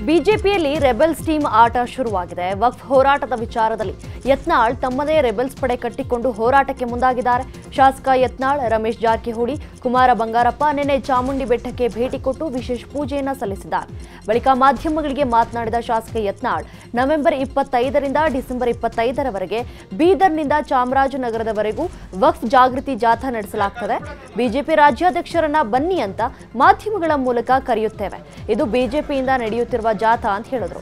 ಬಿಜೆಪಿಯಲ್ಲಿ rebels team ಆಟ ಶುರುವಾಗಿದೆ ವಕ್ಫ್ ಹೋರಾಟದ ವಿಚಾರದಲ್ಲಿ ಯತ್ನಾಳ್ ತಮ್ಮದೇ ರೆಬೆಲ್ಸ್ ಪಡೆ ಕಟ್ಟಿಕೊಂಡು ಹೋರಾಟಕ್ಕೆ ಮುಂದಾಗಿದ್ದಾರೆ ಶಾಸಕ ಯತ್ನಾಳ್ ರಮೇಶ್ ಜಾರಕಿಹೊಳಿ ಕುಮಾರ ಬಂಗಾರಪ್ಪ ನಿನ್ನೆ ಚಾಮುಂಡಿ ಬೆಟ್ಟಕ್ಕೆ ಭೇಟಿ ಕೊಟ್ಟು ವಿಶೇಷ ಪೂಜೆಯನ್ನ ಸಲ್ಲಿಸಿದ್ದಾರೆ ಬಳಿಕ ಮಾಧ್ಯಮಗಳಿಗೆ ಮಾತನಾಡಿದ ಶಾಸಕ ಯತ್ನಾಳ್ ನವೆಂಬರ್ ಇಪ್ಪತ್ತೈದರಿಂದ ಡಿಸೆಂಬರ್ ಇಪ್ಪತ್ತೈದರವರೆಗೆ ಬೀದರ್ನಿಂದ ಚಾಮರಾಜನಗರದವರೆಗೂ ವಕ್ಫ್ ಜಾಗೃತಿ ಜಾಥಾ ನಡೆಸಲಾಗ್ತದೆ ಬಿಜೆಪಿ ರಾಜ್ಯಾಧ್ಯಕ್ಷರನ್ನ ಬನ್ನಿ ಅಂತ ಮಾಧ್ಯಮಗಳ ಮೂಲಕ ಕರೆಯುತ್ತೇವೆ ಇದು ಬಿಜೆಪಿಯಿಂದ ನಡೆಯುತ್ತಿರುವ ಜಾಥಾ ಅಂತ ಹೇಳಿದ್ರು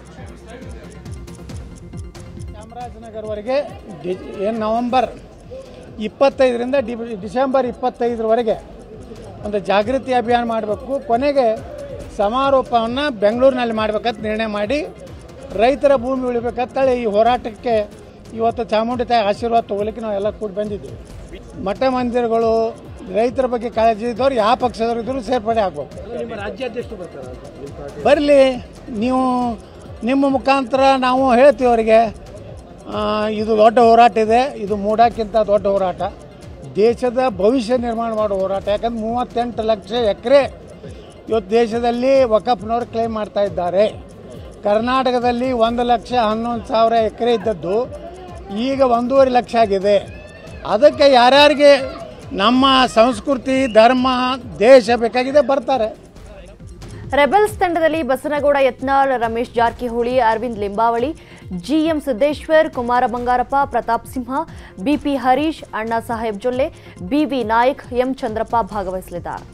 ಚಾಮರಾಜನಗರವರೆಗೆ ಡಿ ಏನು ನವಂಬರ್ ಇಪ್ಪತ್ತೈದರಿಂದ ಡಿ ಡಿಸೆಂಬರ್ ಇಪ್ಪತ್ತೈದರವರೆಗೆ ಒಂದು ಜಾಗೃತಿ ಅಭಿಯಾನ ಮಾಡಬೇಕು ಕೊನೆಗೆ ಸಮಾರೋಪವನ್ನು ಬೆಂಗಳೂರಿನಲ್ಲಿ ಮಾಡಬೇಕಂತ ನಿರ್ಣಯ ಮಾಡಿ ರೈತರ ಭೂಮಿ ಉಳಿಬೇಕಂತೇಳಿ ಈ ಹೋರಾಟಕ್ಕೆ ಇವತ್ತು ಚಾಮುಂಡಿ ತಾಯಿ ಆಶೀರ್ವಾದ ತೊಗೊಲಿಕ್ಕೆ ನಾವು ಎಲ್ಲ ಕೂಡಿ ಬಂದಿದ್ದೀವಿ ಮಠ ಮಂದಿರಗಳು ರೈತರ ಬಗ್ಗೆ ಕಾಳಜಿ ಇದ್ದವ್ರು ಯಾವ ಪಕ್ಷದವ್ರು ಇದ್ದರೂ ಸೇರ್ಪಡೆ ಆಗಬೇಕು ಬರಲಿ ನೀವು ನಿಮ್ಮ ಮುಖಾಂತರ ನಾವು ಹೇಳ್ತೀವಿ ಅವರಿಗೆ ಆ, ಇದು ದೊಡ್ಡ ಹೋರಾಟ ಇದೆ ಇದು ಮೂಡಕ್ಕಿಂತ ದೊಡ್ಡ ಹೋರಾಟ ದೇಶದ ಭವಿಷ್ಯ ನಿರ್ಮಾಣ ಮಾಡೋ ಹೋರಾಟ ಯಾಕಂದ್ರೆ ಮೂವತ್ತೆಂಟು ಲಕ್ಷ ಎಕರೆ ಇವತ್ತು ದೇಶದಲ್ಲಿ ವಕಫ್ನವ್ರು ಕ್ಲೇಮ್ ಮಾಡ್ತಾ ಇದ್ದಾರೆ ಕರ್ನಾಟಕದಲ್ಲಿ ಒಂದು ಲಕ್ಷ ಹನ್ನೊಂದು ಸಾವಿರ ಎಕರೆ ಇದ್ದದ್ದು ಈಗ ಒಂದೂವರೆ ಲಕ್ಷ ಆಗಿದೆ ಅದಕ್ಕೆ ಯಾರ್ಯಾರಿಗೆ ನಮ್ಮ ಸಂಸ್ಕೃತಿ ಧರ್ಮ ದೇಶ ಬೇಕಾಗಿದೆ ಬರ್ತಾರೆ ರೆಬೆಲ್ಸ್ ತಂಡದಲ್ಲಿ Basanagouda Yatnal Ramesh Jarkiholi Arvind Limbavali GM Siddeshwar Kumar Bangarappa Pratap Simha BP Harish Anna Saheb Jolle BV Naik M Chandrappa ಭಾಗವಹಿಸಲಿದ್ದಾರೆ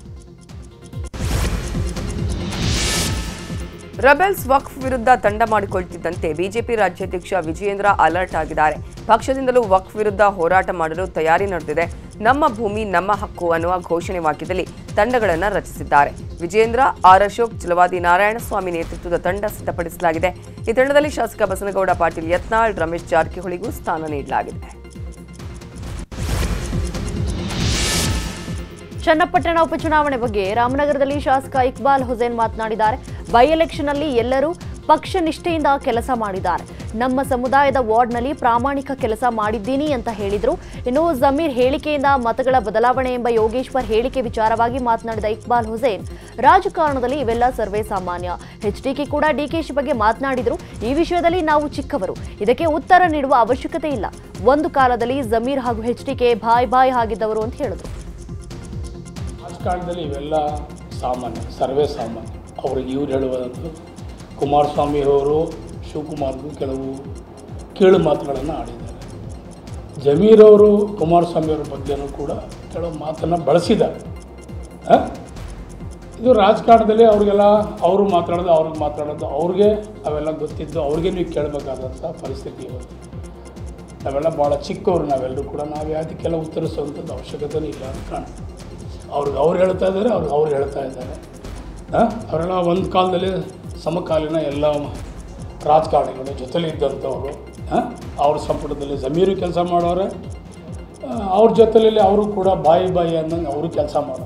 ರೆಬೆಲ್ಸ್ ವಕ್ಫ್ ವಿರುದ್ಧ ತಂಡ ಮಾಡಿಕೊಳ್ತಿದ್ದಂತೆ ಬಿಜೆಪಿ ರಾಜ್ಯಾಧ್ಯಕ್ಷ ವಿಜಯೇಂದ್ರ ಅಲರ್ಟ್ ಆಗಿದ್ದಾರೆ ಪಕ್ಷದಿಂದಲೂ ವಕ್ಫ್ ವಿರುದ್ಧ ಹೋರಾಟ ಮಾಡಲು ತಯಾರಿ ನಡೆದಿದೆ ನಮ್ಮ ಭೂಮಿ ನಮ್ಮ ಹಕ್ಕು ಅನ್ನುವ ಘೋಷಣೆ ವಾಕ್ಯದಲ್ಲಿ ತಂಡಗಳನ್ನು ರಚಿಸಿದ್ದಾರೆ ವಿಜಯೇಂದ್ರ ಆರ್ ಅಶೋಕ್ ಚಲವಾದಿ ನಾರಾಯಣಸ್ವಾಮಿ ನೇತೃತ್ವದ ತಂಡ ಸಿದ್ಧಪಡಿಸಲಾಗಿದೆ ಈ ತಂಡದಲ್ಲಿ ಶಾಸಕ ಬಸನಗೌಡ ಪಾಟೀಲ್ ಯತ್ನಾಳ್ ರಮೇಶ್ ಜಾರಕಿಹೊಳಿಗೂ ಸ್ಥಾನ ನೀಡಲಾಗಿದೆ ಚನ್ನಪಟ್ಟಣ ಉಪಚುನಾವಣೆ ಬಗ್ಗೆ ರಾಮನಗರದಲ್ಲಿ ಶಾಸಕ ಇಕ್ಬಾಲ್ ಹುಸೇನ್ ಮಾತನಾಡಿದ್ದಾರೆ ಬೈ ಎಲೆಕ್ಷನ್ ಅಲ್ಲಿ ಎಲ್ಲರೂ ಪಕ್ಷ ನಿಷ್ಠೆಯಿಂದ ಕೆಲಸ ಮಾಡಿದ್ದಾರೆ ನಮ್ಮ ಸಮುದಾಯದ ವಾರ್ಡ್ನಲ್ಲಿ ಪ್ರಾಮಾಣಿಕ ಕೆಲಸ ಮಾಡಿದ್ದೀನಿ ಅಂತ ಹೇಳಿದ್ರು ಇನ್ನು ಜಮೀರ್ ಹೇಳಿಕೆಯಿಂದ ಮತಗಳ ಬದಲಾವಣೆ ಎಂಬ ಯೋಗೇಶ್ವರ್ ಹೇಳಿಕೆ ವಿಚಾರವಾಗಿ ಮಾತನಾಡಿದ ಇಕ್ಬಾಲ್ ಹುಸೇನ್ ರಾಜಕಾರಣದಲ್ಲಿ ಇವೆಲ್ಲ ಸರ್ವೇ ಸಾಮಾನ್ಯ ಎಚ್ಡಿಕೆ ಕೂಡ ಡಿಕೆಶಿ ಬಗ್ಗೆ ಮಾತನಾಡಿದ್ರು ಈ ವಿಷಯದಲ್ಲಿ ನಾವು ಚಿಕ್ಕವರು ಇದಕ್ಕೆ ಉತ್ತರ ನೀಡುವ ಅವಶ್ಯಕತೆ ಇಲ್ಲ ಒಂದು ಕಾಲದಲ್ಲಿ ಜಮೀರ್ ಹಾಗೂ ಎಚ್ಡಿಕೆ ಬಾಯ್ ಬಾಯ್ ಆಗಿದ್ದವರು ಅಂತ ಹೇಳಿದ್ರು ರಾಜಕಾರಣದಲ್ಲಿ ಇವೆಲ್ಲ ಸಾಮಾನ್ಯ ಸರ್ವೇ ಸಾಮಾನ್ಯ ಅವ್ರಿಗೆ ಇವ್ರು ಹೇಳುವಂಥದ್ದು ಕುಮಾರಸ್ವಾಮಿ ಅವರು ಶಿವಕುಮಾರ್ಗೂ ಕೆಲವು ಕೀಳು ಮಾತುಗಳನ್ನು ಆಡಿದ್ದಾರೆ ಜಮೀರ್ ಅವರು ಕುಮಾರಸ್ವಾಮಿ ಅವರ ಬಗ್ಗೆನೂ ಕೂಡ ಕೆಲವು ಮಾತನ್ನು ಬಳಸಿದ್ದಾರೆ ಆ? ಇದು ರಾಜಕಾರಣದಲ್ಲಿ ಅವ್ರಿಗೆಲ್ಲ ಅವರು ಮಾತಾಡೋದು ಅವ್ರಿಗೆ ಮಾತಾಡೋದು ಅವ್ರಿಗೆ ಅವೆಲ್ಲ ಗೊತ್ತಿದ್ದು ಅವ್ರಿಗೆ ನೀವು ಕೇಳಬೇಕಾದಂಥ ಪರಿಸ್ಥಿತಿ ಇವತ್ತು ನಾವೆಲ್ಲ ಭಾಳ ಚಿಕ್ಕವರು ನಾವೆಲ್ಲರೂ ಕೂಡ ನಾವು ಯಾವುದಕ್ಕೆಲ್ಲ ಉತ್ತರಿಸುವಂಥದ್ದು ಅವಶ್ಯಕತೆನೂ ಇಲ್ಲ ಅಂತ ಕಾಣುತ್ತೆ ಅವ್ರಿಗೆ ಅವ್ರು ಹೇಳ್ತಾ ಇದ್ದಾರೆ ಅವ್ರಿಗೆ ಅವ್ರು ಹೇಳ್ತಾ ಇದ್ದಾರೆ ಆ? ಅವರೆಲ್ಲ ಒಂದು ಕಾಲದಲ್ಲಿ ಸಮಕಾಲೀನ ಎಲ್ಲ ರಾಜಕಾರಣಿಗಳು ಜೊತೆಲಿ ಇದ್ದಂಥವ್ರು ಆ? ಅವ್ರ ಸಂಪುಟದಲ್ಲಿ ಜಮೀರು ಕೆಲಸ ಮಾಡೋರೆ ಆ, ಅವ್ರ ಜೊತೆಲಿ ಅವರು ಕೂಡ ಬಾಯಿ ಬಾಯಿ ಅನ್ನಂಗೆ ಅವರು ಕೆಲಸ ಮಾಡೋರು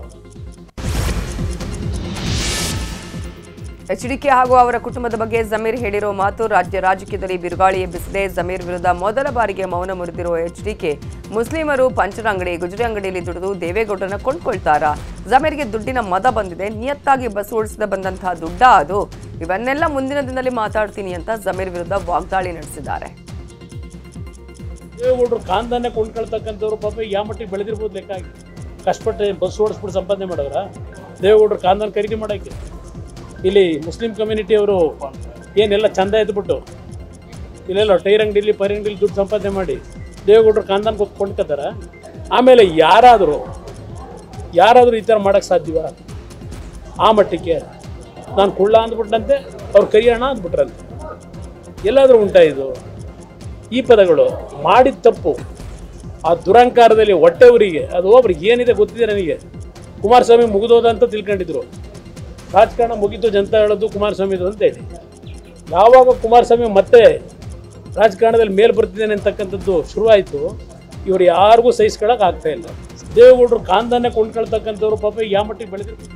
ಎಚ್ಡಿಕೆ ಹಾಗೂ ಅವರ ಕುಟುಂಬದ ಬಗ್ಗೆ ಜಮೀರ್ ಹೇಳಿರೋ ಮಾತು ರಾಜ್ಯ ರಾಜಕೀಯದಲ್ಲಿ ಬಿರುಗಾಳಿ ಎಬ್ಬಿಸಿದೆ ಜಮೀರ್ ವಿರುದ್ಧ ಮೊದಲ ಬಾರಿಗೆ ಮೌನ ಮುರಿದಿರುವ ಎಚ್ಡಿಕೆ ಮುಸ್ಲಿಮರು ಪಂಚರ ಅಂಗಡಿ ಗುಜರಿ ಅಂಗಡಿಯಲ್ಲಿ ದುಡಿದು ದೇವೇಗೌಡರನ್ನ ಕೊಂಡ್ಕೊಳ್ತಾರಾ ಜಮೀರ್ಗೆ ದುಡ್ಡಿನ ಮದ ಬಂದಿದೆ ನಿಯತ್ತಾಗಿ ಬಸ್ ಓಡಿಸದ ಬಂದಂತಹ ದುಡ್ಡ ಅದು ಇವನ್ನೆಲ್ಲ ಮುಂದಿನ ದಿನದಲ್ಲಿ ಮಾತಾಡ್ತೀನಿ ಅಂತ ಜಮೀರ್ ವಿರುದ್ಧ ವಾಗ್ದಾಳಿ ನಡೆಸಿದ್ದಾರೆ ದೇವೇಗೌಡರು ಕಾಂದಾನೆ ಕೊಂಡ್ಕೊಳ್ತಕ್ಕಂಥವ್ರು ಪಾಪ ಯಾವ ಮಟ್ಟಿಗೆ ಬೆಳೆದಿರ್ಬೋದು ಲೆಕ್ಕ ಹಾಕಿ ಕಷ್ಟಪಟ್ಟು ಬಸ್ ಓಡಿಸ್ಬಿಟ್ಟು ಸಂಪಾದನೆ ಮಾಡಿದ್ರ ದೇವೇಗೌಡರು ಕಾಂದಾನ ಖರೀದಿ ಮಾಡೋಕ್ಕೆ ಇಲ್ಲಿ ಮುಸ್ಲಿಂ ಕಮ್ಯುನಿಟಿಯವರು ಏನೆಲ್ಲ ಚಂದ ಎದ್ಬಿಟ್ಟು ಇಲ್ಲೆಲ್ಲ ಟೈರ್ ಅಂಗಡಿಲಿ ಪೈರ್ ಅಂಗಡಿಲಿ ದುಡ್ಡು ಸಂಪಾದನೆ ಮಾಡಿ ದೇವೇಗೌಡರು ಕಾಂದಾನ ಕೊಂಡ್ಕೊತಾರ ಆಮೇಲೆ ಯಾರಾದರೂ ಯಾರಾದರೂ ಈ ಥರ ಮಾಡೋಕ್ಕೆ ಸಾಧ್ಯವ ಆ ಮಟ್ಟಕ್ಕೆ ನಾನು ಕುಳ್ಳ ಅಂದ್ಬಿಟ್ಟಂತೆ ಅವ್ರು ಕರಿಯೋಣ ಅಂದ್ಬಿಟ್ರಂತೆ ಎಲ್ಲಾದರೂ ಉಂಟಾ ಇದು ಈ ಪದಗಳು ಮಾಡಿದ ತಪ್ಪು ಆ ದುರಂಕಾರದಲ್ಲಿ ಹೊಟ್ಟೆವರಿಗೆ ಅದು ಒಬ್ರಿಗೆ ಏನಿದೆ ಗೊತ್ತಿದೆ ನನಗೆ ಕುಮಾರಸ್ವಾಮಿ ಮುಗಿದೋದ ಅಂತ ತಿಳ್ಕೊಂಡಿದ್ರು ರಾಜಕಾರಣ ಮುಗಿತು ಜನತಾ ಹೇಳೋದು ಕುಮಾರಸ್ವಾಮಿದು ಅಂತೇಳಿ ಯಾವಾಗ ಕುಮಾರಸ್ವಾಮಿ ಮತ್ತೆ ರಾಜಕಾರಣದಲ್ಲಿ ಮೇಲ್ ಬರ್ತಿದ್ದೇನೆ ಅಂತಕ್ಕಂಥದ್ದು ಶುರುವಾಯಿತು ಇವರು ಯಾರಿಗೂ ಸಹಿಸ್ಕೊಳಕ್ ಆಗ್ತಾ ಇಲ್ಲ ದೇವೇಗೌಡರು ಕಾಂದಾನೆ ಕೊಂಡ್ಕೊಳ್ತಕ್ಕಂಥವ್ರು ಪಾಪ ಯಾವ ಮಟ್ಟಿಗೆ ಬೆಳೆದಿರ್ತಾರೆ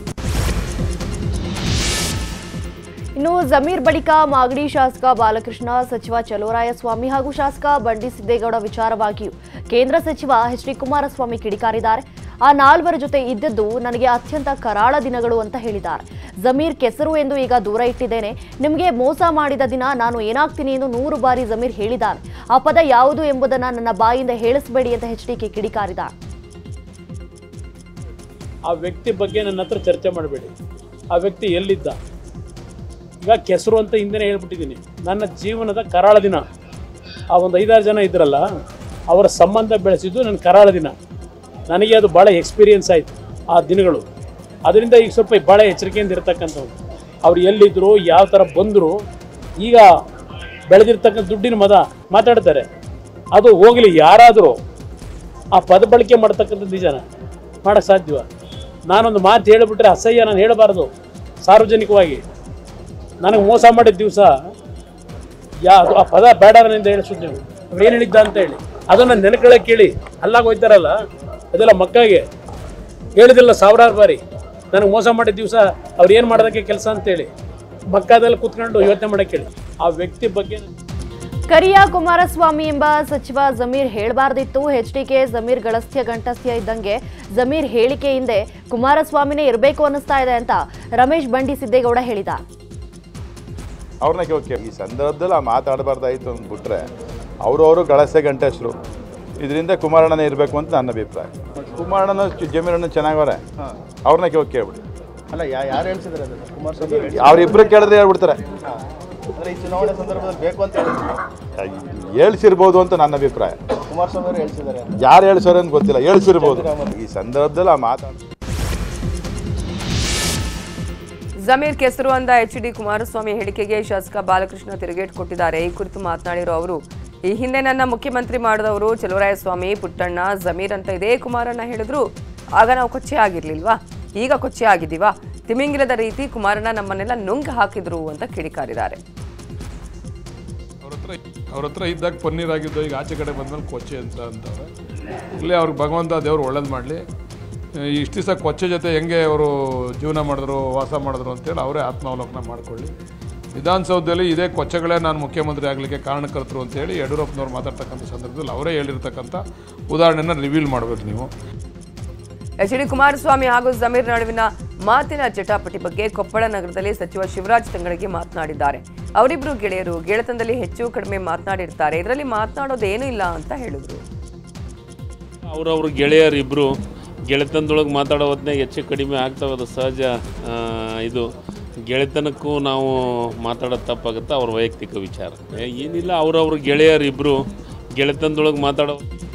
ಇನ್ನು ಜಮೀರ್ ಬಳಿಕ ಮಾಗಡಿ ಶಾಸಕ ಬಾಲಕೃಷ್ಣ ಸಚಿವ ಚಲುವರಾಯಸ್ವಾಮಿ ಹಾಗೂ ಶಾಸಕ ಬಂಡಿ ಸಿದ್ದೇಗೌಡ ವಿಚಾರವಾಗಿಯೂ ಕೇಂದ್ರ ಸಚಿವ ಎಚ್ ಡಿ ಕುಮಾರಸ್ವಾಮಿ ಕಿಡಿಕಾರಿದ್ದಾರೆ ಆ ನಾಲ್ವರ ಜೊತೆ ಇದ್ದದ್ದು ನನಗೆ ಅತ್ಯಂತ ಕರಾಳ ದಿನಗಳು ಅಂತ ಹೇಳಿದ್ದಾರೆ ಜಮೀರ್ ಕೆಸರು ಎಂದು ಈಗ ದೂರ ಇಟ್ಟಿದ್ದೇನೆ ನಿಮಗೆ ಮೋಸ ಮಾಡಿದ ದಿನ ನಾನು ಏನಾಗ್ತೀನಿ ಎಂದು ನೂರು ಬಾರಿ ಜಮೀರ್ ಹೇಳಿದ್ದಾರೆ ಆ ಪದ ಯಾವುದು ಎಂಬುದನ್ನು ನನ್ನ ಬಾಯಿಂದ ಹೇಳಿಸಬೇಡಿ ಅಂತ ಎಚ್ ಡಿ ಕೆ ಕಿಡಿಕಾರಿದ್ದಾರೆ ಆ ವ್ಯಕ್ತಿ ಬಗ್ಗೆ ನನ್ನ ಹತ್ರ ಚರ್ಚೆ ಮಾಡಬೇಡಿ ಆ ವ್ಯಕ್ತಿ ಎಲ್ಲಿದ್ದ ಈಗ ಕೆಸರು ಅಂತ ಹಿಂದೆನೇ ಹೇಳ್ಬಿಟ್ಟಿದ್ದೀನಿ ನನ್ನ ಜೀವನದ ಕರಾಳ ದಿನ ಆ ಒಂದು ಐದಾರು ಜನ ಇದ್ರಲ್ಲ ಅವರ ಸಂಬಂಧ ಬೆಳೆಸಿದ್ದು ನನ್ನ ಕರಾಳ ದಿನ ನನಗೆ ಅದು ಭಾಳ ಎಕ್ಸ್ಪೀರಿಯನ್ಸ್ ಆಯಿತು ಆ ದಿನಗಳು ಅದರಿಂದ ಈಗ ಸ್ವಲ್ಪ ಭಾಳ ಎಚ್ಚರಿಕೆಯಿಂದ ಇರತಕ್ಕಂಥವ್ರು ಅವ್ರು ಎಲ್ಲಿದ್ದರು ಯಾವ ಥರ ಬಂದರು ಈಗ ಬೆಳೆದಿರ್ತಕ್ಕಂಥ ದುಡ್ಡಿನ ಮದ ಮಾತಾಡ್ತಾರೆ ಅದು ಹೋಗಲಿ ಯಾರಾದರೂ ಆ ಪದ ಬಳಕೆ ಮಾಡ್ತಕ್ಕಂಥದ್ದು ನಿಜನ ಮಾಡೋಕ್ಕೆ ಸಾಧ್ಯವ ನಾನೊಂದು ಮಾತು ಹೇಳಿಬಿಟ್ರೆ ಅಸಹ್ಯ ನಾನು ಹೇಳಬಾರ್ದು ಸಾರ್ವಜನಿಕವಾಗಿ ನನಗೆ ಮೋಸ ಮಾಡಿದ ದಿವಸ ಯಾ ಅದು ಆ ಪದ ಬೇಡ ನನ್ನಿಂದ ಹೇಳಿಸಿದ್ದು ನೀವು ಅವ್ರು ಏನು ಹೇಳಿದ್ದ ಅಂತ ಹೇಳಿ ಅದನ್ನು ನೆನಕೊಳ್ಳೋಕೆ ಕೇಳಿ ಅಲ್ಲಾಗ ಹೋಯ್ತಾರಲ್ಲ ಅದೆಲ್ಲ ಮಕ್ಕಳಿಗೆ ಹೇಳಿದಿಲ್ಲ ಸಾವಿರಾರು ಬಾರಿ ನನಗೆ ಮೋಸ ಮಾಡಿದ ದಿವಸ ಅವ್ರು ಏನು ಮಾಡೋದಕ್ಕೆ ಕೆಲಸ ಅಂತೇಳಿ ಮಕ್ಕದಲ್ಲಿ ಕೂತ್ಕೊಂಡು ಯೋಚನೆ ಮಾಡೋಕೆ ಹೇಳಿ ಆ ವ್ಯಕ್ತಿ ಬಗ್ಗೆ ನಾನು- ಕರಿಯ ಕುಮಾರಸ್ವಾಮಿ ಎಂಬ ಸಚಿವ ಜಮೀರ್ ಹೇಳಬಾರ್ದಿತ್ತು ಎಚ್ಡಿಕೆ ಜಮೀರ್ ಗಳಸ್ಥ್ಯ ಗಂಟಸ್ಥ್ಯ ಇದ್ದಂಗೆ ಜಮೀರ್ ಹೇಳಿಕೆ ಹಿಂದೆ ಕುಮಾರಸ್ವಾಮಿನೇ ಇರಬೇಕು ಅನ್ನಿಸ್ತಾ ಇದೆ ಅಂತ ರಮೇಶ್ ಬಂಡಿ ಸಿದ್ದೇಗೌಡ ಹೇಳಿದ ಅವ್ರನ್ನ ಓಕೆ ಈ ಸಂದರ್ಭದಲ್ಲಿ ಆ ಮಾತಾಡಬಾರ್ದಾಯಿತು ಅಂದ್ಬಿಟ್ರೆ ಅವರವರು ಗಳಸೆ ಗಂಟೆಸ್ರು ಇದರಿಂದ ಕುಮಾರಣ್ಣನೇ ಇರಬೇಕು ಅಂತ ನನ್ನ ಅಭಿಪ್ರಾಯ ಕುಮಾರಣ್ಣನ ಚು- ಜಮೀರಣ್ಣ ಚೆನ್ನಾಗವ್ರೆ ಅವ್ರನ್ನ ಓಕೆ ಕೇಳ್ಬಿಡಿ ಅಲ್ಲ ಯಾ ಯಾರು ಹೇಳ್ಸಿದ್ದಾರೆ ಅದನ್ನ ಕುಮಾರಸ್ವಾಮಿ ಅವ್ರಿಬ್ರು ಕೇಳಿದ್ರೆ ಹೇಳ್ಬಿಡ್ತಾರೆ ಅಂದ್ರೆ ಈ ಚುನಾವಣೆ ಸಂದರ್ಭದಲ್ಲಿ ಬೇಕು ಅಂತ ಹೇಳಿದ್ರು ಹೇಳ್ಸಿರ್ಬೋದು ಅಂತ ನನ್ನ ಅಭಿಪ್ರಾಯ ಕುಮಾರಸ್ವಾಮಿ ಅವರು ಹೇಳ್ಸಿದ್ದಾರೆ ಅಂತ ಯಾರು ಹೇಳ್ಸೋರು ಅಂತ ಗೊತ್ತಿಲ್ಲ ಹೇಳ್ಸಿರ್ಬೋದು ಈ ಸಂದರ್ಭದಲ್ಲಿ ಆ ಮಾತಾಡ ಜಮೀರ್ ಕೆಸರು ಅಂದ ಎಚ್ ಡಿ ಕುಮಾರಸ್ವಾಮಿ ಹೇಳಿಕೆಗೆ ಶಾಸಕ ಬಾಲಕೃಷ್ಣ ತಿರುಗೇಟ್ ಕೊಟ್ಟಿದ್ದಾರೆ ಈ ಕುರಿತು ಮಾತನಾಡಿರೋ ಅವರು ಈ ಹಿಂದೆ ನನ್ನ ಮುಖ್ಯಮಂತ್ರಿ ಮಾಡಿದವರು ಚಲುವರಾಯಸ್ವಾಮಿ ಪುಟ್ಟಣ್ಣ ಜಮೀರ್ ಅಂತ ಇದೇ ಕುಮಾರಣ್ಣ ಹೇಳಿದ್ರು ಆಗ ನಾವು ಕೊಚ್ಚೆ ಆಗಿರ್ಲಿಲ್ವಾ ಈಗ ಕೊಚ್ಚೆ ಆಗಿದ್ದೀವಾ ತಿಮಿಂಗಿಲದ ರೀತಿ ಕುಮಾರಣ್ಣ ನಮ್ಮನ್ನೆಲ್ಲ ನುಂಗ್ ಹಾಕಿದ್ರು ಅಂತ ಕಿಡಿಕಾರಿದ್ದಾರೆ ಅವ್ರ ಹತ್ರ ಅವ್ರ ಹತ್ರ ಇದ್ದಾಗ ಪನ್ನೀರ್ ಆಗಿದ್ದು ಈಗ ಆಚೆ ಕಡೆ ಬಂದ್ಮೇಲೆ ಕೊಚ್ಚೆ ಅಂತ ಅಂತವ್ರೆ ಇಲ್ಲಿ ಅವ್ರಿಗೆ ಭಗವಂತ ದೇವ್ರು ಒಳ್ಳೇದು ಮಾಡಲಿ ಇಷ್ಟು ದಿವಸ ಕೊಚ್ಚೆ ಜೊತೆ ಹೆಂಗೆ ಅವರು ಜೀವನ ಮಾಡಿದ್ರು ವಾಸ ಮಾಡಿದ್ರು ಅಂತೇಳಿ ಅವರೇ ಆತ್ಮಾವಲೋಕನ ಮಾಡ್ಕೊಳ್ಳಿ ವಿಧಾನಸೌಧದಲ್ಲಿ ಇದೇ ಕೊಚ್ಚೆಗಳೇ ನಾನು ಮುಖ್ಯಮಂತ್ರಿ ಆಗಲಿಕ್ಕೆ ಕಾರಣಕರ್ತರು ಅಂತೇಳಿ ಯಡಿಯೂರಪ್ಪನವ್ರು ಮಾತಾಡ್ತಕ್ಕಂಥ ಸಂದರ್ಭದಲ್ಲಿ ಅವರೇ ಹೇಳಿರ್ತಕ್ಕಂಥ ಉದಾಹರಣೆನ ರಿವೀಲ್ ಮಾಡಬೇಕು ನೀವು ಎಚ್ ಡಿ ಕುಮಾರಸ್ವಾಮಿ ಹಾಗೂ ಜಮೀರ್ ನಡುವಿನ ಮಾತಿನ ಜಟಾಪಟಿ ಬಗ್ಗೆ ಕೊಪ್ಪಳ ನಗರದಲ್ಲಿ ಸಚಿವ ಶಿವರಾಜ್ ತಂಗಡಗಿ ಮಾತನಾಡಿದ್ದಾರೆ ಅವರಿಬ್ರು ಗೆಳೆಯರು ಗೆಳೆತನದಲ್ಲಿ ಹೆಚ್ಚು ಕಡಿಮೆ ಮಾತನಾಡಿರ್ತಾರೆ ಇದರಲ್ಲಿ ಮಾತನಾಡೋದೇನೂ ಇಲ್ಲ ಅಂತ ಹೇಳಿದ್ರು ಅವ್ರವ್ರ ಗೆಳೆಯರಿಬ್ಬರು ಗೆಳೆತನದೊಳಗೆ ಮಾತಾಡೋ ಹೊತ್ನಾಗ ಹೆಚ್ಚು ಕಡಿಮೆ ಆಗ್ತಾವೆ ಅದು ಸಹಜ ಆ, ಇದು ಗೆಳೆತನಕ್ಕೂ ನಾವು ಮಾತಾಡೋದು ತಪ್ಪಾಗುತ್ತೆ ಅವ್ರ ವೈಯಕ್ತಿಕ ವಿಚಾರ ಏ, ಏನಿಲ್ಲ ಅವ್ರವ್ರ ಗೆಳೆಯರಿಬ್ಬರು ಗೆಳೆತನದೊಳಗೆ ಮಾತಾಡೋ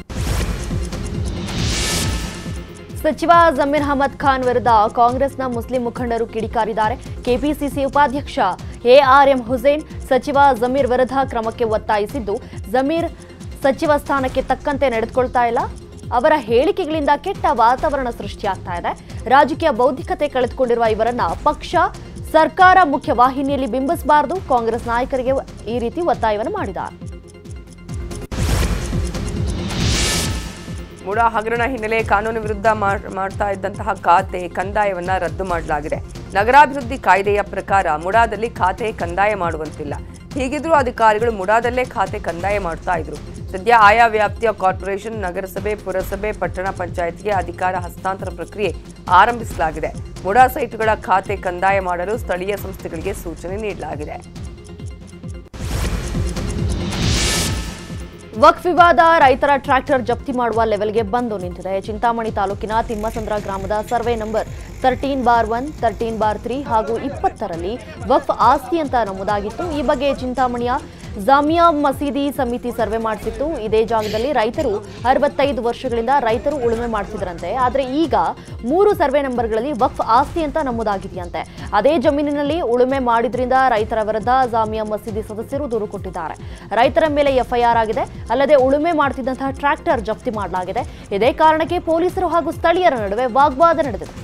ಸಚಿವ ಜಮೀರ್ ಅಹಮದ್ ಖಾನ್ ವಿರುದ್ಧ ಕಾಂಗ್ರೆಸ್ನ ಮುಸ್ಲಿಂ ಮುಖಂಡರು ಕಿಡಿಕಾರಿದ್ದಾರೆ ಕೆಪಿಸಿಸಿ ಉಪಾಧ್ಯಕ್ಷ ಎಆರ್ಎಂ ಹುಸೇನ್ ಸಚಿವ ಜಮೀರ್ ವಿರುದ್ಧ ಕ್ರಮಕ್ಕೆ ಒತ್ತಾಯಿಸಿದ್ದು ಜಮೀರ್ ಸಚಿವ ಸ್ಥಾನಕ್ಕೆ ತಕ್ಕಂತೆ ನಡೆದುಕೊಳ್ತಾ ಇಲ್ಲ ಅವರ ಹೇಳಿಕೆಗಳಿಂದ ಕೆಟ್ಟ ವಾತಾವರಣ ಸೃಷ್ಟಿಯಾಗ್ತಾ ಇದೆ ರಾಜಕೀಯ ಬೌದ್ಧಿಕತೆ ಕಳೆದುಕೊಂಡಿರುವ ಇವರನ್ನ ಪಕ್ಷ ಸರ್ಕಾರ ಮುಖ್ಯ ವಾಹಿನಿಯಲ್ಲಿ ಬಿಂಬಿಸಬಾರದು ಕಾಂಗ್ರೆಸ್ ನಾಯಕರಿಗೆ ಈ ರೀತಿ ಒತ್ತಾಯವನ್ನು ಮಾಡಿದ್ದಾರೆ ಮುಡಾ ಹಗರಣ ಹಿನ್ನೆಲೆ ಕಾನೂನು ವಿರುದ್ಧ ಮಾಡ್- ಮಾಡ್ತಾ ಇದ್ದಂತಹ ಖಾತೆ ಕಂದಾಯವನ್ನ ರದ್ದು ಮಾಡಲಾಗಿದೆ ನಗರಾಭಿವೃದ್ಧಿ ಕಾಯ್ದೆಯ ಪ್ರಕಾರ ಮುಡಾದಲ್ಲಿ ಖಾತೆ ಕಂದಾಯ ಮಾಡುವಂತಿಲ್ಲ ಹೀಗಿದ್ರೂ ಅಧಿಕಾರಿಗಳು ಮುಡಾದಲ್ಲೇ ಖಾತೆ ಕಂದಾಯ ಮಾಡ್ತಾ ಇದ್ರು ಸದ್ಯ ಆಯಾ ವ್ಯಾಪ್ತಿಯ ಕಾರ್ಪೊರೇಷನ್ ನಗರಸಭೆ ಪುರಸಭೆ ಪಟ್ಟಣ ಪಂಚಾಯತ್ಗೆ ಅಧಿಕಾರ ಹಸ್ತಾಂತರ ಪ್ರಕ್ರಿಯೆ ಆರಂಭಿಸಲಾಗಿದೆ ಮುಡಾ ಸೈಟ್ಗಳ ಖಾತೆ ಕಂದಾಯ ಮಾಡಲು ಸ್ಥಳೀಯ ಸಂಸ್ಥೆಗಳಿಗೆ ಸೂಚನೆ ನೀಡಲಾಗಿದೆ ವಕ್ಫ್ ವಿವಾದ ರೈತರ ಟ್ರ್ಯಾಕ್ಟರ್ ಜಪ್ತಿ ಮಾಡುವ ಲೆವೆಲ್ಗೆ ಬಂದು ನಿಂತಿದೆ ಚಿಂತಾಮಣಿ ತಾಲೂಕಿನ ತಿಮ್ಮಸಂದ್ರ ಗ್ರಾಮದ survey number thirteen bar one thirteen bar three ಹಾಗೂ ಇಪ್ಪತ್ತರಲ್ಲಿ ವಕ್ಫ್ ಆಸ್ತಿ ಅಂತ ನಮೂದಾಗಿತ್ತು ಈ ಬಗ್ಗೆ ಚಿಂತಾಮಣಿಯ ಜಾಮಿಯಾ ಮಸೀದಿ ಸಮಿತಿ ಸರ್ವೆ ಮಾಡಿಸಿತ್ತು ಇದೇ ಜಾಗದಲ್ಲಿ ರೈತರು ಅರವತ್ತೈದು ವರ್ಷಗಳಿಂದ ರೈತರು ಉಳುಮೆ ಮಾಡ್ತಿದ್ರಂತೆ ಆದರೆ ಈಗ ಮೂರು ಸರ್ವೆ ನಂಬರ್ಗಳಲ್ಲಿ ವಕ್ಫ್ ಆಸ್ತಿ ಅಂತ ನಮೂದಾಗಿದೆಯಂತೆ ಅದೇ ಜಮೀನಿನಲ್ಲಿ ಉಳುಮೆ ಮಾಡಿದ್ರಿಂದ ರೈತರ ವಿರುದ್ಧ ಜಾಮಿಯಾ ಮಸೀದಿ ಸದಸ್ಯರು ದೂರು ಕೊಟ್ಟಿದ್ದಾರೆ ರೈತರ ಮೇಲೆ ಎಫ್ಐಆರ್ ಆಗಿದೆ ಅಲ್ಲದೆ ಉಳುಮೆ ಮಾಡ್ತಿದ್ದಂತಹ ಟ್ರ್ಯಾಕ್ಟರ್ ಜಪ್ತಿ ಮಾಡಲಾಗಿದೆ ಇದೇ ಕಾರಣಕ್ಕೆ ಪೊಲೀಸರು ಹಾಗೂ ಸ್ಥಳೀಯರ ನಡುವೆ ವಾಗ್ವಾದ ನಡೆದಿದೆ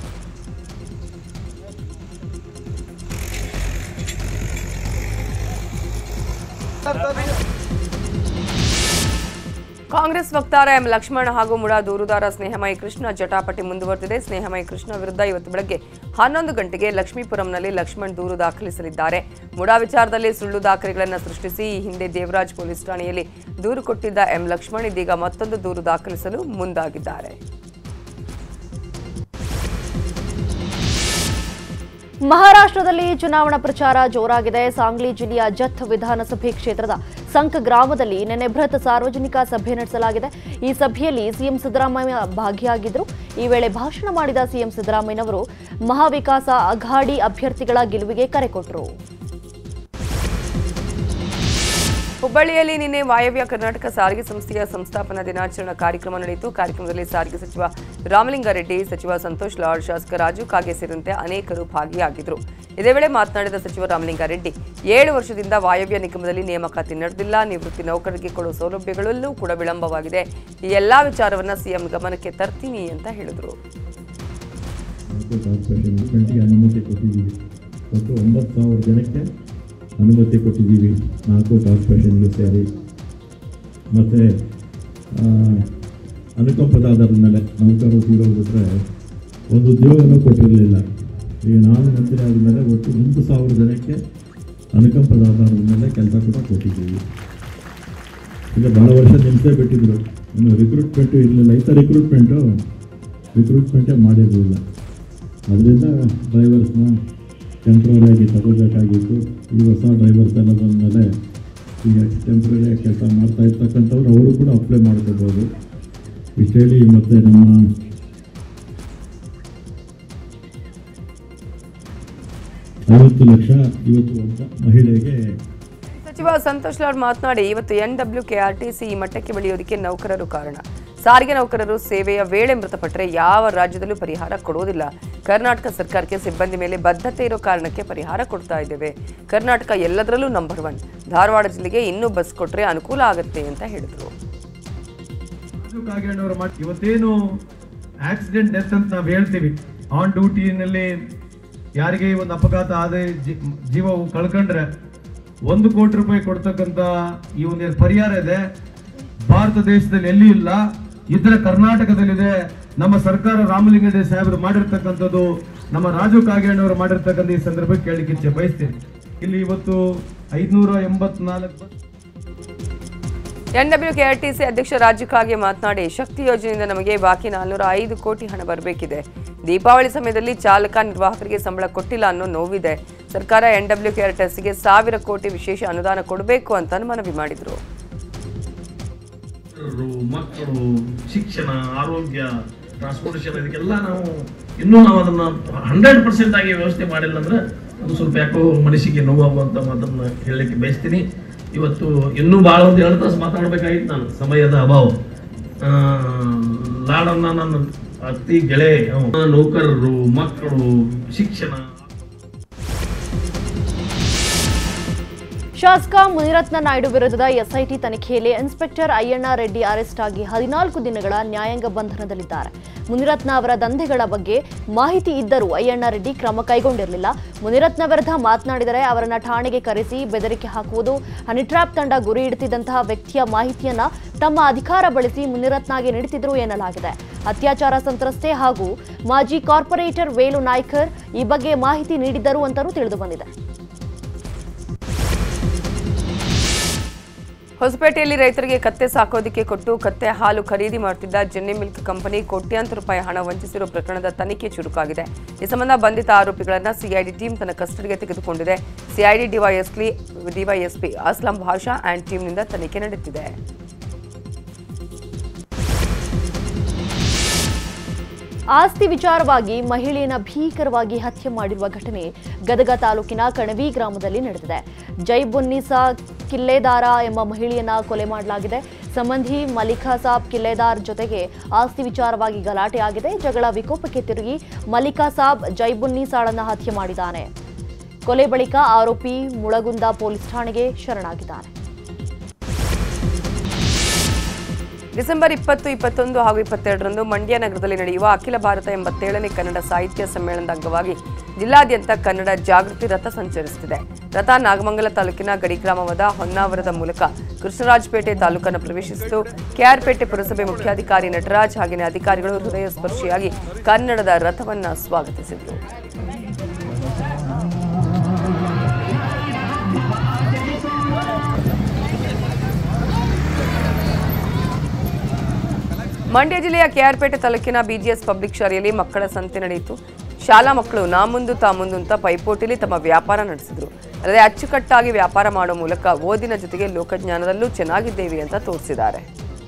ಕಾಂಗ್ರೆಸ್ ವಕ್ತಾರ ಎಂ ಲಕ್ಷ್ಮಣ್ ಹಾಗೂ ಮುಡಾ ದೂರುದಾರ ಸ್ನೇಹಮಯಿ ಕೃಷ್ಣ ಜಟಾಪಟಿ ಮುಂದುವರೆದಿದೆ ಸ್ನೇಹಮಯಿ ಕೃಷ್ಣ ವಿರುದ್ಧ ಇವತ್ತು ಬೆಳಗ್ಗೆ ಹನ್ನೊಂದು ಗಂಟೆಗೆ ಲಕ್ಷ್ಮೀಪುರಂನಲ್ಲಿ ಲಕ್ಷ್ಮಣ್ ದೂರು ದಾಖಲಿಸಲಿದ್ದಾರೆ ಮುಡಾ ವಿಚಾರದಲ್ಲಿ ಸುಳ್ಳು ದಾಖಲೆಗಳನ್ನು ಸೃಷ್ಟಿಸಿ ಈ ಹಿಂದೆ ದೇವರಾಜ್ ಪೊಲೀಸ್ ಠಾಣೆಯಲ್ಲಿ ದೂರು ಕೊಟ್ಟಿದ್ದ ಎಂ ಲಕ್ಷ್ಮಣ್ ಇದೀಗ ಮತ್ತೊಂದು ದೂರು ದಾಖಲಿಸಲು ಮುಂದಾಗಿದ್ದಾರೆ ಮಹಾರಾಷ್ಟ್ರದಲ್ಲಿ ಚುನಾವಣಾ ಪ್ರಚಾರ ಜೋರಾಗಿದೆ ಸಾಂಗ್ಲಿ ಜಿಲ್ಲೆಯ ಜತ್ ವಿಧಾನಸಭೆ ಕ್ಷೇತ್ರದ ಸಂಕ್ ಗ್ರಾಮದಲ್ಲಿ ನಿನ್ನೆ ಬೃಹತ್ ಸಾರ್ವಜನಿಕ ಸಭೆ ನಡೆಸಲಾಗಿದೆ ಈ ಸಭೆಯಲ್ಲಿ ಸಿಎಂ ಸಿದ್ದರಾಮಯ್ಯ ಭಾಗಿಯಾಗಿದ್ದರು ಈ ವೇಳೆ ಭಾಷಣ ಮಾಡಿದ ಸಿಎಂ ಸಿದ್ದರಾಮಯ್ಯನವರು ಮಹಾವಿಕಾಸ ಅಘಾಡಿ ಅಭ್ಯರ್ಥಿಗಳ ಗೆಲುವಿಗೆ ಕರೆ ಕೊಟ್ಟರು ಹುಬ್ಬಳ್ಳಿಯಲ್ಲಿ ನಿನ್ನೆ ವಾಯವ್ಯ ಕರ್ನಾಟಕ ಸಾರಿಗೆ ಸಂಸ್ಥೆಯ ಸಂಸ್ಥಾಪನಾ ದಿನಾಚರಣಾ ಕಾರ್ಯಕ್ರಮ ನಡೆಯಿತು ಕಾರ್ಯಕ್ರಮದಲ್ಲಿ ಸಾರಿಗೆ ಸಚಿವ ರಾಮಲಿಂಗಾರೆಡ್ಡಿ ಸಚಿವ ಸಂತೋಷ್ ಲಾಡ್ ಶಾಸಕ ರಾಜು ಕಾಗೆ ಸೇರಿದಂತೆ ಅನೇಕರು ಭಾಗಿಯಾಗಿದ್ದರು ಇದೇ ವೇಳೆ ಮಾತನಾಡಿದ ಸಚಿವ ರಾಮಲಿಂಗಾರೆಡ್ಡಿ ಏಳು ವರ್ಷದಿಂದ ವಾಯವ್ಯ ನಿಗಮದಲ್ಲಿ ನೇಮಕಾತಿ ನಡೆದಿಲ್ಲ ನಿವೃತ್ತಿ ನೌಕರರಿಗೆ ಕೊಡುವ ಸೌಲಭ್ಯಗಳಲ್ಲೂ ಕೂಡ ವಿಳಂಬವಾಗಿದೆ ಈ ಎಲ್ಲಾ ವಿಚಾರವನ್ನ ಸಿಎಂ ಗಮನಕ್ಕೆ ತರ್ತೀನಿ ಅಂತ ಹೇಳಿದರು ಗಂಟೆಗೆ ಅನುಮತಿ ಕೊಟ್ಟಿದ್ದೀವಿ ಒಟ್ಟು ಒಂಬತ್ತು ಸಾವಿರ ಜನಕ್ಕೆ ಅನುಮತಿ ಕೊಟ್ಟಿದ್ದೀವಿ ನಾಲ್ಕು ಕಾರ್ಪೊರೇಷನ್ಗೆ ಸೇರಿ ಮತ್ತು ಅನುಕಂಪದ ಆಧಾರದ ಮೇಲೆ ನೌಕರರು ತೀರೋಗ್ಬಿಟ್ರೆ ಒಂದು ಉದ್ಯೋಗನೂ ಕೊಟ್ಟಿರಲಿಲ್ಲ ಈಗ ನಾನು ಮಂತ್ರಿ ಆದಮೇಲೆ ಒಟ್ಟು ಒಂದು ಸಾವಿರ ಜನಕ್ಕೆ ಅನುಕಂಪದ ಆಧಾರದ ಮೇಲೆ ಕೆಲಸ ಕೂಡ ಕೊಟ್ಟಿದ್ದೀವಿ ಈಗ ಭಾಳ ವರ್ಷ ನಿಲ್ಲಿಸೇ ಬಿಟ್ಟಿದ್ರು ಇನ್ನು ರಿಕ್ರೂಟ್ಮೆಂಟು ಇರಲಿಲ್ಲ ಈ ಥರ ರಿಕ್ರೂಟ್ಮೆಂಟು ರಿಕ್ರೂಟ್ಮೆಂಟೇ ಮಾಡಿರಲಿಲ್ಲ ಅದರಿಂದ ಡ್ರೈವರ್ಸ್ನ ಟೆಂಪ್ರವರಿಯಾಗಿ ತಗೋಬೇಕಾಗಿತ್ತು ಈ ಹೊಸ ಡ್ರೈವರ್ಸ್ ಎಲ್ಲ ಬಂದಮೇಲೆ ಈಗ ಟೆಂಪ್ರರಿ ಕೆಲಸ ಮಾಡ್ತಾ ಇರ್ತಕ್ಕಂಥವ್ರು ಅವರು ಕೂಡ ಅಪ್ಲೈ ಮಾಡ್ಕೋಬೋದು ಇಷ್ಟು ಹೇಳಿ ಮತ್ತು ನಮ್ಮ ಐವತ್ತು ಲಕ್ಷ ಇವತ್ತು ಒಬ್ಬ ಮಹಿಳೆಗೆ ಸಚಿವ ಸಂತೋಷ್ ಲಾಡ್ ಮಾತನಾಡಿ ಇವತ್ತು ಎನ್ ಡಬ್ಲ್ಯೂ ಕೆಆರ್ಟಿಸಿ ಈ ಮಟ್ಟಕ್ಕೆ ಬೆಳೆಯೋದಕ್ಕೆ ನೌಕರರು ಕಾರಣ ಸಾರಿಗೆ ನೌಕರರು ಸೇವೆಯ ವೇಳೆ ಮೃತಪಟ್ಟರೆ ಯಾವ ರಾಜ್ಯದಲ್ಲೂ ಪರಿಹಾರ ಕೊಡುವುದಿಲ್ಲ ಕರ್ನಾಟಕ ಸರ್ಕಾರಕ್ಕೆ ಸಿಬ್ಬಂದಿ ಮೇಲೆ ಬದ್ಧತೆ ಇರೋ ಕಾರಣಕ್ಕೆ ಪರಿಹಾರ ಕೊಡ್ತಾ ಇದ್ದೇವೆ ಕರ್ನಾಟಕ ಎಲ್ಲದರಲ್ಲೂ ನಂಬರ್ ಒನ್ ಧಾರವಾಡ ಜಿಲ್ಲೆಗೆ ಇನ್ನೂ ಬಸ್ ಕೊಟ್ಟರೆ ಅನುಕೂಲ ಆಗುತ್ತೆ ಅಂತ ಹೇಳಿದರು ರಾಜು ಕಾಗೇಣವರು ಮಾಡಿ ಇವತ್ತೇನು ಆಕ್ಸಿಡೆಂಟ್ ಡೆತ್ ಅಂತ ನಾವು ಹೇಳ್ತೀವಿ ಆನ್ ಡ್ಯೂಟಿನಲ್ಲಿ ಯಾರಿಗೆ ಒಂದು ಅಪಘಾತ ಆದ ಜಿ- ಜೀವವು ಕಳ್ಕೊಂಡ್ರೆ ಒಂದು ಕೋಟಿ ರೂಪಾಯಿ ಕೊಡ್ತಕ್ಕಂಥ ಈ ಒಂದು ಪರಿಹಾರ ಇದೆ ಭಾರತ ದೇಶದಲ್ಲಿ ಎಲ್ಲಿ ಇಲ್ಲ ಇತರ ಕರ್ನಾಟಕದಲ್ಲಿದೆ ನಮ್ಮ ಸರ್ಕಾರ ರಾಮಲಿಂಗಡೆ ಸಾಹೇಬರು ಮಾಡಿರ್ತಕ್ಕಂಥದ್ದು ನಮ್ಮ ರಾಜು ಕಾಗೇಣವರು ಮಾಡಿರ್ತಕ್ಕಂಥ ಈ ಸಂದರ್ಭಕ್ಕೆ ಕೇಳಲಿಕ್ಕೆ ಇಚ್ಛೆ ಬಯಸ್ತೀನಿ ಇಲ್ಲಿ ಇವತ್ತು ಐದುನೂರ ಎಂಬತ್ನಾಲ್ಕು ಎನ್ಡಬ್ಲ್ಯೂ ಕೆಆರ್ಟಿಸಿ ಅಧ್ಯಕ್ಷ ರಾಜು ಕಾಗೆ ಮಾತನಾಡಿ ಶಕ್ತಿ ಯೋಜನೆಯಿಂದ ನಮಗೆ ಬಾಕಿ ನಾಲ್ನೂರ ಐದು ಕೋಟಿ ಹಣ ಬರಬೇಕಿದೆ ದೀಪಾವಳಿ ಸಮಯದಲ್ಲಿ ಚಾಲಕ ನಿರ್ವಾಹಕರಿಗೆ ಸಂಬಳ ಕೊಟ್ಟಿಲ್ಲ ಅನ್ನೋ ನೋವಿದೆ ಸರ್ಕಾರ ಎನ್ಡಬ್ಲ್ಯೂ ಕೆಆರ್ಟಿಸಿಗೆ ಸಾವಿರ ಕೋಟಿ ವಿಶೇಷ ಅನುದಾನ ಕೊಡಬೇಕು ಅಂತ ಮನವಿ ಮಾಡಿದರು ಮಕ್ಕಳು ಶಿಕ್ಷಣ ಆರೋಗ್ಯ ಟ್ರಾನ್ಸ್ಪೋರ್ಟೇಷನ್ ಇದಕ್ಕೆಲ್ಲ ನಾವು ಇನ್ನೂ ನಾವು ಅದನ್ನ ಹಂಡ್ರೆಡ್ ಪರ್ಸೆಂಟ್ ಆಗಿ ವ್ಯವಸ್ಥೆ ಮಾಡಿಲ್ಲ ಅಂದ್ರೆ ಅದು ಸ್ವಲ್ಪ ಯಾಕೋ ಮನಸ್ಸಿಗೆ ನೋವಾಗುವಂತ ಮಾತನ್ನ ಹೇಳಲಿಕ್ಕೆ ಬಯಸ್ತೀನಿ ಇವತ್ತು ಇನ್ನೂ ಭಾಳ ಒಂದು ಎರಡು ತಾಸು ಮಾತಾಡ್ಬೇಕಾಗಿತ್ತು ನಾನು ಸಮಯದ ಅಭಾವ ಆ, ಲಾಡನ್ನ ನನ್ನ ಅತಿ ಗೆಳೆಯ ಅವ. ನೌಕರರು ಮಕ್ಕಳು ಶಿಕ್ಷಣ ಶಾಸಕ ಮುನಿರತ್ನ ನಾಯ್ಡು ವಿರುದ್ಧದ ಎಸ್ಐಟಿ ತನಿಖೆಯಲ್ಲಿ ಇನ್ಸ್ಪೆಕ್ಟರ್ ಅಯ್ಯಣ್ಣ ರೆಡ್ಡಿ ಅರೆಸ್ಟ್ ಆಗಿ ಹದಿನಾಲ್ಕು ದಿನಗಳ ನ್ಯಾಯಾಂಗ ಬಂಧನದಲ್ಲಿದ್ದಾರೆ ಮುನಿರತ್ನ ಅವರ ದಂಧೆಗಳ ಬಗ್ಗೆ ಮಾಹಿತಿ ಇದ್ದರೂ ಅಯ್ಯಣ್ಣ ರೆಡ್ಡಿ ಕ್ರಮ ಕೈಗೊಂಡಿರಲಿಲ್ಲ ಮುನಿರತ್ನ ವಿರುದ್ಧ ಮಾತನಾಡಿದರೆ ಅವರನ್ನ ಠಾಣೆಗೆ ಕರೆಸಿ ಬೆದರಿಕೆ ಹಾಕುವುದು ಹನಿ ಟ್ರ್ಯಾಪ್ ತಂಡ ಗುರಿ ಇಡ್ತಿದ್ದಂತಹ ವ್ಯಕ್ತಿಯ ಮಾಹಿತಿಯನ್ನ ತಮ್ಮ ಅಧಿಕಾರ ಬಳಸಿ ಮುನಿರತ್ನಗೆ ನೀಡುತ್ತಿದ್ರು ಎನ್ನಲಾಗಿದೆ ಅತ್ಯಾಚಾರ ಸಂತ್ರಸ್ತೆ ಹಾಗೂ ಮಾಜಿ ಕಾರ್ಪೊರೇಟರ್ ವೇಲು ನಾಯ್ಕರ್ ಈ ಬಗ್ಗೆ ಮಾಹಿತಿ ನೀಡಿದ್ದರು ಅಂತಲೂ ತಿಳಿದು ಬಂದಿದೆ ಹೊಸಪೇಟೆಯಲ್ಲಿ ರೈತರಿಗೆ ಕತ್ತೆ ಸಾಕೋದಿಕ್ಕೆ ಕೊಟ್ಟು ಕತ್ತೆ ಹಾಲು ಖರೀದಿ ಮಾಡುತ್ತಿದ್ದ ಜೆನ್ನಿ ಮಿಲ್ಕ್ ಕಂಪನಿ ಕೋಟ್ಯಾಂತರ ರೂಪಾಯಿ ಹಣ ವಂಚಿಸಿರುವ ಪ್ರಕರಣದ ತನಿಖೆ ಚುರುಕಾಗಿದೆ ಈ ಸಂಬಂಧ ಬಂಧಿತ ಆರೋಪಿಗಳನ್ನು ಸಿಐಡಿ ಟೀಮ್ ತನ್ನ ಕಸ್ಟಡಿಗೆ ತೆಗೆದುಕೊಂಡಿದೆ ಸಿಐಡಿ ಡಿವೈಎಸ್ಪಿ ಡಿವೈಎಸ್ಪಿ ಅಸ್ಲಂ ಭಾಷಾ ಆ್ಯಂಡ್ ಟೀಮ್ನಿಂದ ತನಿಖೆ ನಡೆಯುತ್ತಿದೆ ಆಸ್ತಿ ವಿಚಾರವಾಗಿ ಮಹಿಳೆಯನ್ನ ಭೀಕರವಾಗಿ ಹತ್ಯೆ ಮಾಡಿರುವ ಘಟನೆ ಗದಗ ತಾಲೂಕಿನ ಕಣವಿ ಗ್ರಾಮದಲ್ಲಿ ನಡೆದಿದೆ ಜೈಬುನ್ನಿಸಾ ಕಿಲ್ಲೆದಾರ ಎಂಬ ಮಹಿಳೆಯನ್ನ ಕೊಲೆ ಮಾಡಲಾಗಿದೆ ಸಂಬಂಧಿ ಮಲಿಕಾ ಸಾಬ್ ಕಿಲ್ಲೆದಾರ್ ಜೊತೆಗೆ ಆಸ್ತಿ ವಿಚಾರವಾಗಿ ಗಲಾಟೆ ಆಗಿದೆ ಜಗಳ ವಿಕೋಪಕ್ಕೆ ತಿರುಗಿ ಮಲಿಕಾ ಸಾಬ್ ಜೈಬುನ್ನಿಸಾಳನ್ನ ಹತ್ಯೆ ಮಾಡಿದ್ದಾನೆ ಕೊಲೆ ಬಳಿಕ ಆರೋಪಿ ಮುಳಗುಂದ ಪೊಲೀಸ್ ಠಾಣೆಗೆ ಶರಣಾಗಿದ್ದಾನೆ ಡಿಸೆಂಬರ್ ಇಪ್ಪತ್ತು ಇಪ್ಪತ್ತೊಂದು ಹಾಗೂ ಇಪ್ಪತ್ತೆರಡರಂದು ಮಂಡ್ಯ ನಗರದಲ್ಲಿ ನಡೆಯುವ ಅಖಿಲ ಭಾರತ ಎಂಬತ್ತೇಳನೇ ಕನ್ನಡ ಸಾಹಿತ್ಯ ಸಮ್ಮೇಳನದ ಅಂಗವಾಗಿ ಜಿಲ್ಲಾದ್ಯಂತ ಕನ್ನಡ ಜಾಗೃತಿ ರಥ ಸಂಚರಿಸುತ್ತಿದೆ ರಥ ನಾಗಮಂಗಲ ತಾಲೂಕಿನ ಗಡಿ ಗ್ರಾಮವಾದ ಹೊನ್ನಾವರದ ಮೂಲಕ ಕೃಷ್ಣರಾಜಪೇಟೆ ತಾಲೂಕನ್ನು ಪ್ರವೇಶಿಸಿತು ಕೆಆರ್ಪೇಟೆ ಪುರಸಭೆ ಮುಖ್ಯಾಧಿಕಾರಿ ನಟರಾಜ್ ಹಾಗೆಯೇ ಅಧಿಕಾರಿಗಳು ಹೃದಯ ಸ್ಪರ್ಶಿಯಾಗಿ ಕನ್ನಡದ ರಥವನ್ನು ಸ್ವಾಗತಿಸಿದರು ಮಂಡ್ಯ ಜಿಲ್ಲೆಯ ಕೆಆರ್ಪೇಟೆ ತಾಲೂಕಿನ ಬಿಜಿಎಸ್ ಪಬ್ಲಿಕ್ ಶಾಲೆಯಲ್ಲಿ ಮಕ್ಕಳ ಸಂತೆ ನಡೆಯಿತು ಶಾಲಾ ಮಕ್ಕಳು ನಾ ಮುಂದು ತಾ ಮುಂದು ಅಂತ ಪೈಪೋಟಿಲಿ ತಮ್ಮ ವ್ಯಾಪಾರ ನಡೆಸಿದ್ರು ಅಲ್ಲದೆ ಅಚ್ಚುಕಟ್ಟಾಗಿ ವ್ಯಾಪಾರ ಮಾಡೋ ಮೂಲಕ ಓದಿನ ಜೊತೆಗೆ ಲೋಕಜ್ಞಾನದಲ್ಲೂ ಚೆನ್ನಾಗಿದ್ದೇವೆ ಅಂತ ತೋರಿಸಿದ್ದಾರೆ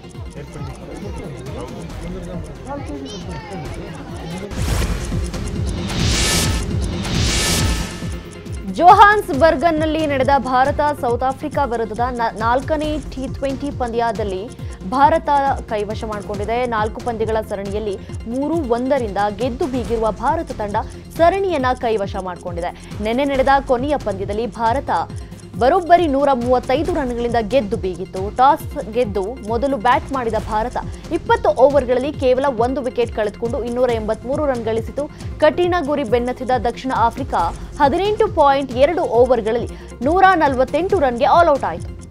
ಜೋಹಾನ್ಸ್ ಬರ್ಗನ್ನಲ್ಲಿ ನಡೆದ ಭಾರತ ಸೌತ್ ಆಫ್ರಿಕಾ ವಿರುದ್ಧದ ನ- ನಾಲ್ಕನೇ ಟಿ ಟ್ವೆಂಟಿ ಪಂದ್ಯದಲ್ಲಿ ಭಾರತ ಕೈವಶ ಮಾಡಿಕೊಂಡಿದೆ ನಾಲ್ಕು ಪಂದ್ಯಗಳ ಸರಣಿಯಲ್ಲಿ ಮೂರು ಒಂದರಿಂದ ಗೆದ್ದು ಬೀಗಿರುವ ಭಾರತ ತಂಡ ಸರಣಿಯನ್ನ ಕೈವಶ ಮಾಡಿಕೊಂಡಿದೆ ನಿನ್ನೆ ನಡೆದ ಕೊನೆಯ ಪಂದ್ಯದಲ್ಲಿ ಭಾರತ ಬರೋಬ್ಬರಿ ನೂರ ಮೂವತ್ತೈದು ರನ್ಗಳಿಂದ ಗೆದ್ದು ಬೀಗಿತ್ತು ಟಾಸ್ ಗೆದ್ದು ಮೊದಲು ಬ್ಯಾಟ್ ಮಾಡಿದ ಭಾರತ ಇಪ್ಪತ್ತು ಓವರ್ಗಳಲ್ಲಿ ಕೇವಲ ಒಂದು ವಿಕೆಟ್ ಕಳೆದುಕೊಂಡು ಇನ್ನೂರ ಎಂಬತ್ಮೂರು ರನ್ ಗಳಿಸಿತು ಕಠಿಣ ಗುರಿ ಬೆನ್ನತ್ತಿದ ದಕ್ಷಿಣ ಆಫ್ರಿಕಾ ಹದಿನೆಂಟು ಪಾಯಿಂಟ್ ಎರಡು ಓವರ್ಗಳಲ್ಲಿ ನೂರ ನಲವತ್ತೆಂಟು ರನ್ಗೆ ಆಲ್ಔಟ್ ಆಯಿತು